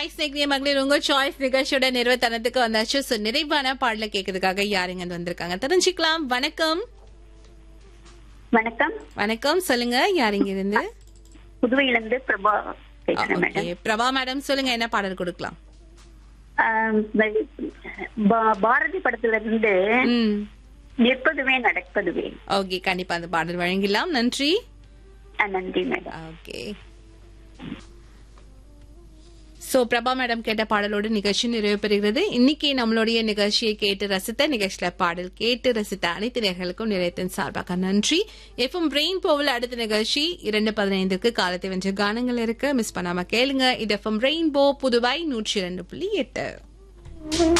choice நிகழ்ச்சிய மகளிர் உங்க choice நிகழ்ச்சியோட நிறைவுத்தனத்துக்கு வந்தாச்சு சோ நிறைவான பாடல கேட்கறதுக்காக யாருங்க இங்க வந்திருக்காங்க தெரிஞ்சுக்கலாம் வணக்கம் வணக்கம் வணக்கம் சொல்லுங்க யாருங்க இருந்து புதுவையிலிருந்து பிரபா பேசுறேன் ஓகே மேடம் பிரபா மேடம் சொல்லுங்க என்ன பாடல் கொடுக்கலாம் ஆம், பா- பாரதி படத்துல இருந்து ம் நிற்பதுவே நடப்பதுவே ஓகே கண்டிப்பா அந்த பாடல் வழங்கிடலாம் நன்றி ஆ, நன்றி madam okay so Prabha madam கேட்ட பாடலோடு நிகழ்ச்சி நிறைவு பெறுகிறது இன்னைக்கு நம்மளுடைய நிகழ்ச்சியை கேட்டு ரசித்த நிகழ்ச்சியில பாடல் கேட்டு ரசித்த அனைத்து நேர்களுக்கும் நிலையத்தின் சார்பாக நன்றி எஃப்எம் பிரெயின் போவில் அடுத்த நிகழ்ச்சி இரண்டு பதினைந்துக்கு காலத்தை வென்ற கானங்கள் இருக்கு மிஸ் பண்ணாம கேளுங்க இது எஃப்எம் ரெயின்போ புதுவை நூற்றி இரண்டு புள்ளி எட்டு